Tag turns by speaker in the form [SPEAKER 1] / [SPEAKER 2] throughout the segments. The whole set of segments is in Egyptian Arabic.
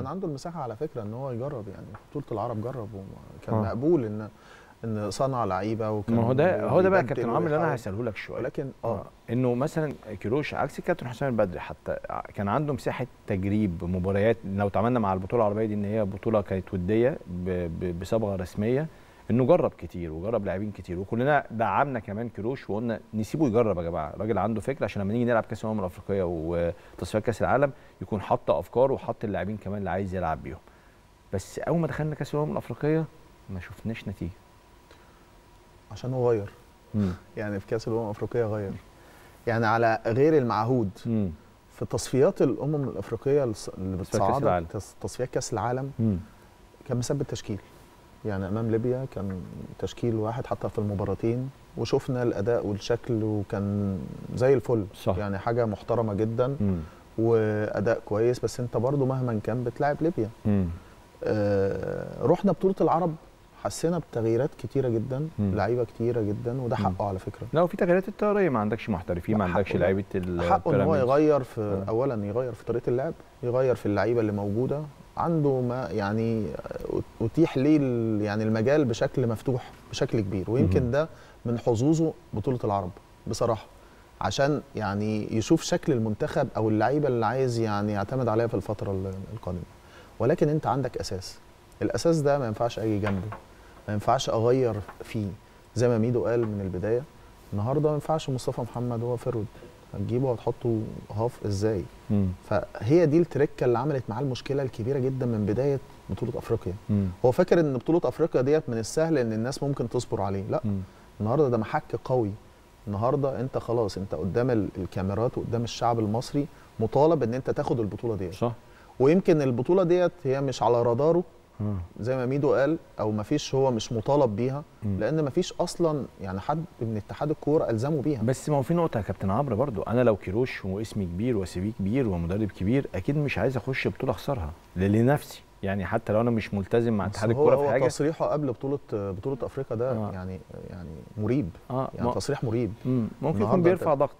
[SPEAKER 1] عنده المساحه على فكره ان هو يجرب يعني بطوله العرب جرب وكان
[SPEAKER 2] آه.
[SPEAKER 1] مقبول ان ان صنع لعيبه وكان
[SPEAKER 2] ما هو ده هو ده بقى
[SPEAKER 1] بيبدل
[SPEAKER 2] كابتن عمرو اللي انا
[SPEAKER 1] ويحاول.
[SPEAKER 2] هساله لك شويه
[SPEAKER 1] ولكن اه
[SPEAKER 2] اه انه مثلا كيروش عكس الكابتن حسام البدري حتى كان عنده مساحه تجريب مباريات لو تعاملنا مع البطوله العربيه دي ان هي بطوله كانت وديه ب- ب- بصبغه رسميه انه جرب كتير وجرب لاعبين كتير وكلنا دعمنا كمان كيروش وقلنا نسيبه يجرب يا جماعه الراجل عنده فكره عشان لما نيجي نلعب كاس الامم الافريقيه وتصفيات كاس العالم يكون حاطط افكار وحط اللاعبين كمان اللي عايز يلعب بيهم بس اول ما دخلنا كاس الامم الافريقيه ما شفناش نتيجه
[SPEAKER 1] عشان هو غير
[SPEAKER 2] مم.
[SPEAKER 1] يعني في كاس الامم الافريقيه غير يعني على غير المعهود
[SPEAKER 2] مم.
[SPEAKER 1] في تصفيات الامم الافريقيه الص- اللي
[SPEAKER 2] كأس
[SPEAKER 1] بتصعد
[SPEAKER 2] العالم.
[SPEAKER 1] تص- تصفيات كاس العالم
[SPEAKER 2] مم.
[SPEAKER 1] كان مثبت تشكيل يعني امام ليبيا كان تشكيل واحد حتى في المباراتين وشفنا الاداء والشكل وكان زي الفل
[SPEAKER 2] صح.
[SPEAKER 1] يعني حاجه محترمه جدا
[SPEAKER 2] مم.
[SPEAKER 1] واداء كويس بس انت برضو مهما كان بتلاعب ليبيا
[SPEAKER 2] مم.
[SPEAKER 1] آه رحنا بطوله العرب حسينا بتغييرات كتيره جدا
[SPEAKER 2] مم.
[SPEAKER 1] لعيبه كتيره جدا وده
[SPEAKER 2] مم.
[SPEAKER 1] حقه على فكره
[SPEAKER 2] لا وفي تغييرات الطياريه ما عندكش محترفين ما
[SPEAKER 1] لا،
[SPEAKER 2] عندكش
[SPEAKER 1] حقه ده.
[SPEAKER 2] لعيبه
[SPEAKER 1] حقه ان هو
[SPEAKER 2] البيراميدز.
[SPEAKER 1] يغير في
[SPEAKER 2] آه.
[SPEAKER 1] اولا يغير في طريقه اللعب يغير في اللعيبه اللي موجوده عنده ما يعني اتيح ليه ال- يعني المجال بشكل مفتوح بشكل كبير ويمكن
[SPEAKER 2] مهم.
[SPEAKER 1] ده من حظوظه بطوله العرب بصراحه عشان يعني يشوف شكل المنتخب او اللعيبه اللي عايز يعني يعتمد عليها في الفتره ال- القادمه ولكن انت عندك اساس الاساس ده ما ينفعش اجي جنبه ما ينفعش اغير فيه زي ما ميدو قال من البدايه النهارده ما ينفعش مصطفى محمد هو فرود هتجيبه وهتحطه هاف ازاي
[SPEAKER 2] مم.
[SPEAKER 1] فهي دي التركه اللي عملت معاه المشكله الكبيره جدا من بدايه بطوله افريقيا
[SPEAKER 2] مم.
[SPEAKER 1] هو فاكر ان بطوله افريقيا ديت من السهل ان الناس ممكن تصبر عليه لا
[SPEAKER 2] مم.
[SPEAKER 1] النهارده ده محك قوي النهارده انت خلاص انت قدام ال- الكاميرات وقدام الشعب المصري مطالب ان انت تاخد البطوله ديت
[SPEAKER 2] صح
[SPEAKER 1] ويمكن البطوله ديت هي مش على راداره
[SPEAKER 2] مم.
[SPEAKER 1] زي ما ميدو قال او ما فيش هو مش مطالب بيها
[SPEAKER 2] مم.
[SPEAKER 1] لان ما فيش اصلا يعني حد من اتحاد الكوره الزمه بيها
[SPEAKER 2] بس ما هو في نقطه يا كابتن عمرو برضو انا لو كيروش واسمي كبير وسي في كبير ومدرب كبير اكيد مش عايز اخش بطوله اخسرها ل- لنفسي يعني حتى لو انا مش ملتزم مع
[SPEAKER 1] بس
[SPEAKER 2] اتحاد
[SPEAKER 1] هو
[SPEAKER 2] الكوره في
[SPEAKER 1] هو
[SPEAKER 2] حاجه
[SPEAKER 1] تصريحه قبل بطوله بطوله افريقيا ده
[SPEAKER 2] آه.
[SPEAKER 1] يعني يعني مريب
[SPEAKER 2] اه
[SPEAKER 1] يعني
[SPEAKER 2] ما-
[SPEAKER 1] تصريح مريب
[SPEAKER 2] مم. ممكن يكون
[SPEAKER 1] النهاردة
[SPEAKER 2] بيرفع
[SPEAKER 1] أنت-
[SPEAKER 2] ضغط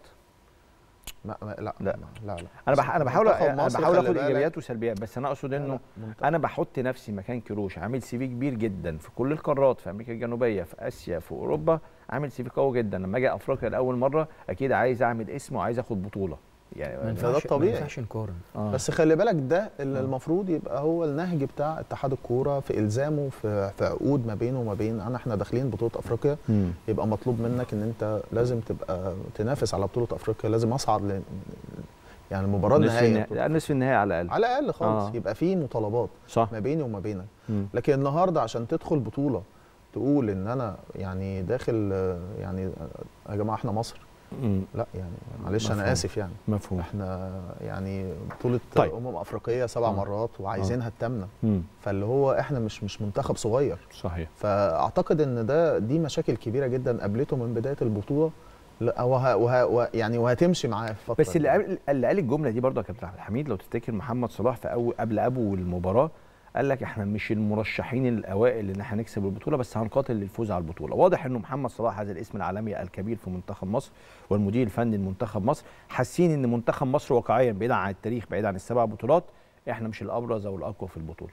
[SPEAKER 1] ما ما لا
[SPEAKER 2] لا.
[SPEAKER 1] لا لا
[SPEAKER 2] انا بح انا بحاول
[SPEAKER 1] منتخب
[SPEAKER 2] انا
[SPEAKER 1] مصر
[SPEAKER 2] بحاول
[SPEAKER 1] خلي
[SPEAKER 2] اخد
[SPEAKER 1] بالك.
[SPEAKER 2] ايجابيات وسلبيات بس انا اقصد
[SPEAKER 1] لا،
[SPEAKER 2] انه
[SPEAKER 1] لا، منتخب.
[SPEAKER 2] انا بحط نفسي مكان كيروش عامل سي في كبير جدا في كل القارات في امريكا الجنوبيه في اسيا في اوروبا عامل سي في قوي جدا لما اجي افريقيا لاول مره اكيد عايز اعمل اسم وعايز اخد بطوله
[SPEAKER 3] ما
[SPEAKER 2] يعني
[SPEAKER 1] ده
[SPEAKER 3] ينفعش
[SPEAKER 1] الطبيعي.
[SPEAKER 3] ما ينفعش نقارن
[SPEAKER 2] آه.
[SPEAKER 1] بس خلي بالك ده اللي
[SPEAKER 2] آه.
[SPEAKER 1] المفروض يبقى هو النهج بتاع اتحاد الكوره في الزامه في في عقود ما بينه وما بين انا احنا داخلين بطوله افريقيا
[SPEAKER 2] مم.
[SPEAKER 1] يبقى مطلوب منك ان انت لازم تبقى تنافس على بطوله افريقيا لازم اصعد ل يعني المباراه
[SPEAKER 2] نصف
[SPEAKER 1] النهائيه
[SPEAKER 2] النهائي لا، نصف النهائي على الاقل
[SPEAKER 1] على الاقل خالص
[SPEAKER 2] آه.
[SPEAKER 1] يبقى في مطالبات
[SPEAKER 2] صح
[SPEAKER 1] ما بيني وما بينك
[SPEAKER 2] مم.
[SPEAKER 1] لكن النهارده عشان تدخل بطوله تقول ان انا يعني داخل آه، يعني آه، يا جماعه احنا مصر
[SPEAKER 2] مم.
[SPEAKER 1] لا يعني معلش
[SPEAKER 2] مفهوم.
[SPEAKER 1] انا اسف يعني
[SPEAKER 2] مفهوم
[SPEAKER 1] احنا يعني بطوله
[SPEAKER 2] طيب.
[SPEAKER 1] طيب. امم افريقيه سبع
[SPEAKER 2] آه.
[SPEAKER 1] مرات وعايزينها الثامنه
[SPEAKER 2] مم.
[SPEAKER 1] فاللي هو احنا مش مش منتخب صغير
[SPEAKER 2] صحيح
[SPEAKER 1] فاعتقد ان ده دي مشاكل كبيره جدا قابلته من بدايه البطوله لا وه وه وه يعني وهتمشي معاه في فتره
[SPEAKER 2] بس اللي قال اللي قال الجمله دي برضه يا كابتن عبد الحميد لو تفتكر محمد صلاح في أول قبل ابو المباراه قال لك احنا مش المرشحين الاوائل ان احنا هنكسب البطوله بس هنقاتل للفوز على البطوله واضح انه محمد صلاح هذا الاسم العالمي الكبير في منتخب مصر والمدير الفني لمنتخب مصر حاسين ان منتخب مصر واقعيا بعيدا عن التاريخ بعيدا عن السبع بطولات احنا مش الابرز او الاقوى في البطوله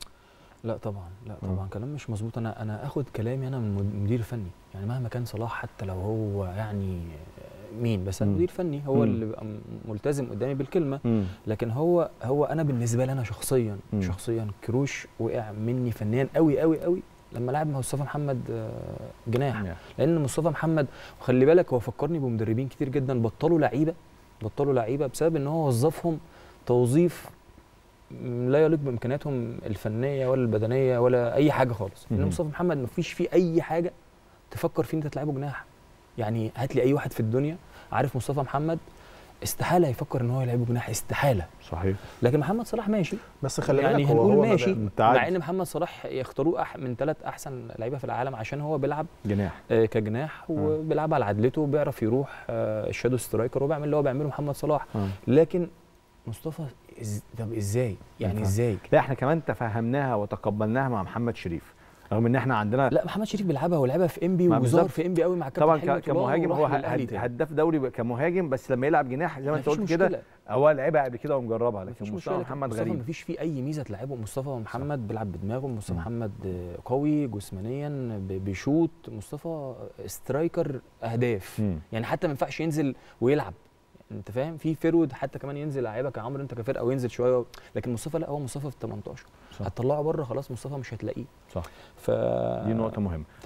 [SPEAKER 3] لا طبعا لا
[SPEAKER 2] مم.
[SPEAKER 3] طبعا كلام مش مظبوط انا انا اخد كلامي انا من المدير الفني يعني مهما كان صلاح حتى لو هو يعني مين بس انا
[SPEAKER 2] مم.
[SPEAKER 3] مدير فني هو
[SPEAKER 2] مم.
[SPEAKER 3] اللي بيبقى م- ملتزم قدامي بالكلمه
[SPEAKER 2] مم.
[SPEAKER 3] لكن هو هو انا بالنسبه لي انا شخصيا
[SPEAKER 2] مم.
[SPEAKER 3] شخصيا كروش وقع مني فنيا قوي قوي قوي لما لعب مع مصطفى محمد آه، جناح
[SPEAKER 2] نعم.
[SPEAKER 3] لان مصطفى محمد وخلي بالك هو فكرني بمدربين كتير جدا بطلوا لعيبه بطلوا لعيبه بسبب ان هو وظفهم توظيف م- لا يليق بامكانياتهم الفنيه ولا البدنيه ولا اي حاجه خالص لان
[SPEAKER 2] مهم.
[SPEAKER 3] مصطفى محمد ما فيش فيه اي حاجه تفكر فيه ان انت تلعبه جناح يعني هات لي اي واحد في الدنيا عارف مصطفى محمد استحاله يفكر ان هو يلعبه جناح استحاله
[SPEAKER 2] صحيح
[SPEAKER 3] لكن محمد صلاح ماشي
[SPEAKER 1] بس خلي
[SPEAKER 3] يعني
[SPEAKER 1] بالك هو
[SPEAKER 3] هنقول
[SPEAKER 1] هو
[SPEAKER 3] ماشي
[SPEAKER 1] ماشي
[SPEAKER 2] تعدي.
[SPEAKER 3] مع ان محمد صلاح يختاروه أح من ثلاث احسن لعيبه في العالم عشان هو بيلعب
[SPEAKER 2] جناح
[SPEAKER 3] آه، كجناح وبيلعب على عدلته وبيعرف يروح آه، الشادو سترايكر وبيعمل اللي هو بيعمله محمد صلاح
[SPEAKER 2] آه.
[SPEAKER 3] لكن مصطفى إز... طب ازاي يعني
[SPEAKER 2] ينفع.
[SPEAKER 3] ازاي
[SPEAKER 2] لا احنا كمان تفهمناها وتقبلناها مع محمد شريف رغم ان احنا عندنا
[SPEAKER 3] لا محمد شريف بيلعبها ولعبها في انبي
[SPEAKER 2] ما
[SPEAKER 3] وظهر
[SPEAKER 2] بالظبط.
[SPEAKER 3] في انبي قوي مع الكابتن
[SPEAKER 2] طبعا
[SPEAKER 3] حلمي
[SPEAKER 2] ك-
[SPEAKER 3] طولان
[SPEAKER 2] كمهاجم
[SPEAKER 3] وراح
[SPEAKER 2] هو
[SPEAKER 3] للأهلي
[SPEAKER 2] هد-
[SPEAKER 3] تاني.
[SPEAKER 2] هداف دوري ب- كمهاجم بس لما يلعب جناح زي ما انت
[SPEAKER 3] مفيش
[SPEAKER 2] قلت كده
[SPEAKER 3] مشكلة.
[SPEAKER 2] هو لعبها قبل كده ومجربها لكن
[SPEAKER 3] مفيش
[SPEAKER 2] مصطفى
[SPEAKER 3] مشكله
[SPEAKER 2] محمد
[SPEAKER 3] مصطفى
[SPEAKER 2] غريب
[SPEAKER 3] مفيش فيه اي ميزه تلعبه مصطفى محمد بيلعب بدماغه مصطفى
[SPEAKER 2] مم.
[SPEAKER 3] محمد آه، قوي جسمانيا ب- بيشوط مصطفى سترايكر اهداف
[SPEAKER 2] مم.
[SPEAKER 3] يعني حتى ما ينفعش ينزل ويلعب انت فاهم في فيرود حتى كمان ينزل لعيبك يا عمرو انت كفرقه وينزل شويه لكن مصطفى لا هو مصطفى في 18
[SPEAKER 2] صح.
[SPEAKER 3] هتطلعه بره خلاص مصطفى مش هتلاقيه
[SPEAKER 2] صح
[SPEAKER 3] ف
[SPEAKER 2] دي نقطه مهمه